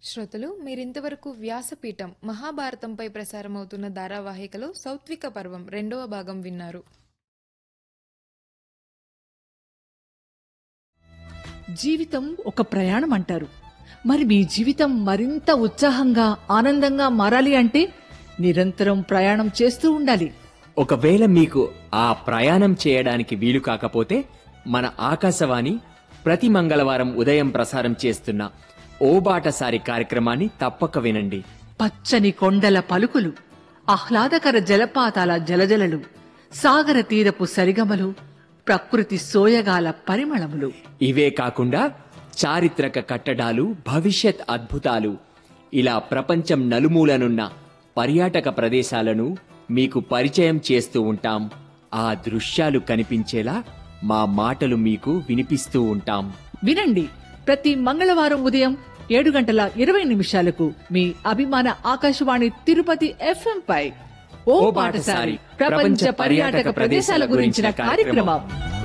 శ్రోతలు మీరింతవరకు వ్యాసపీఠం మహాభారతంపై ప్రసారమవుతున్న ధారావాహికలో సౌత్విక పర్వం రెండవ భాగం విన్నారు జీవితం ఒక ప్రయాణం అంటారు మరి మీ జీవితం మరింత ఉత్సాహంగా ఆనందంగా మారాలి అంటే నిరంతరం ప్రయాణం చేస్తూ ఉండాలి ఒకవేళ మీకు ఆ ప్రయాణం చేయడానికి వీలు కాకపోతే మన ఆకాశవాణి ప్రతి మంగళవారం ఉదయం ప్రసారం చేస్తున్న ఓ బాటసారి కార్యక్రమాన్ని తప్పక వినండి పచ్చని కొండల పలుకులు ఆహ్లాదకర జలపాతాల జలజలలు సాగర తీరపు సరిగమలు ప్రకృతి సోయగాల పరిమళములు ఇవే కాకుండా చారిత్రక కట్టడాలు భవిష్యత్ అద్భుతాలు ఇలా ప్రపంచం నలుమూలనున్న పర్యాటక ప్రదేశాలను మీకు పరిచయం చేస్తూ ఉంటాం ఆ దృశ్యాలు కనిపించేలా మా మాటలు మీకు వినిపిస్తూ ఉంటాం వినండి ప్రతి మంగళవారం ఉదయం ఏడు గంటల ఇరవై నిమిషాలకు మీ అభిమాన ఆకాశవాణి తిరుపతి ఎఫ్ఎం పై ఓ పాటసారి ప్రపంచ పర్యాటక ప్రదేశాల గురించిన కార్యక్రమం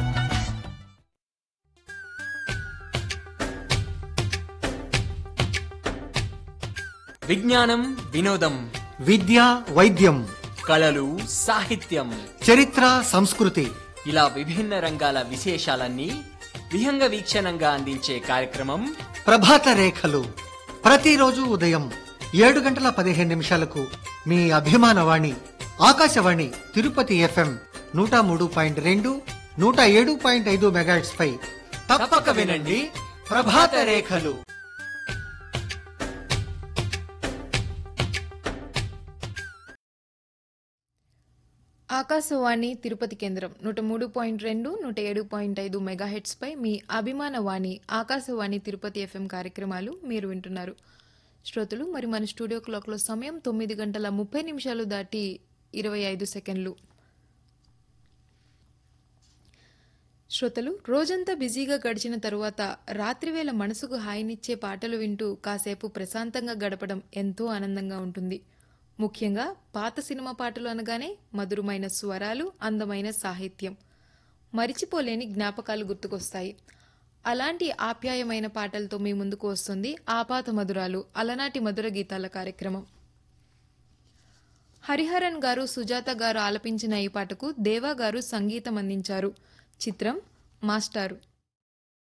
విజ్ఞానం వినోదం విద్య వైద్యం కళలు సాహిత్యం చరిత్ర సంస్కృతి ఇలా విభిన్న రంగాల విశేషాలన్నీ విహంగ వీక్షణంగా అందించే కార్యక్రమం ప్రభాత రేఖలు ప్రతిరోజు ఉదయం ఏడు గంటల పదిహేను నిమిషాలకు మీ అభిమాన వాణి ఆకాశవాణి తిరుపతి ఎఫ్ఎం నూట మూడు పాయింట్ రెండు నూట ఏడు పాయింట్ ఐదు మెగాట్స్ పై తప్పక వినండి ప్రభాత రేఖలు ఆకాశవాణి తిరుపతి కేంద్రం నూట మూడు పాయింట్ రెండు నూట ఏడు పాయింట్ ఐదు మెగాహెట్స్పై మీ అభిమాన వాణి ఆకాశవాణి తిరుపతి ఎఫ్ఎం కార్యక్రమాలు మీరు వింటున్నారు శ్రోతలు మరి మన స్టూడియో క్లాక్లో సమయం తొమ్మిది గంటల ముప్పై నిమిషాలు దాటి ఇరవై ఐదు సెకండ్లు శ్రోతలు రోజంతా బిజీగా గడిచిన తరువాత రాత్రివేళ మనసుకు హాయినిచ్చే పాటలు వింటూ కాసేపు ప్రశాంతంగా గడపడం ఎంతో ఆనందంగా ఉంటుంది ముఖ్యంగా పాత సినిమా పాటలు అనగానే మధురమైన స్వరాలు అందమైన సాహిత్యం మరిచిపోలేని జ్ఞాపకాలు గుర్తుకొస్తాయి అలాంటి ఆప్యాయమైన పాటలతో మీ ముందుకు వస్తుంది ఆపాత మధురాలు అలనాటి మధుర గీతాల కార్యక్రమం హరిహరన్ గారు సుజాత గారు ఆలపించిన ఈ పాటకు దేవా గారు సంగీతం అందించారు చిత్రం మాస్టారు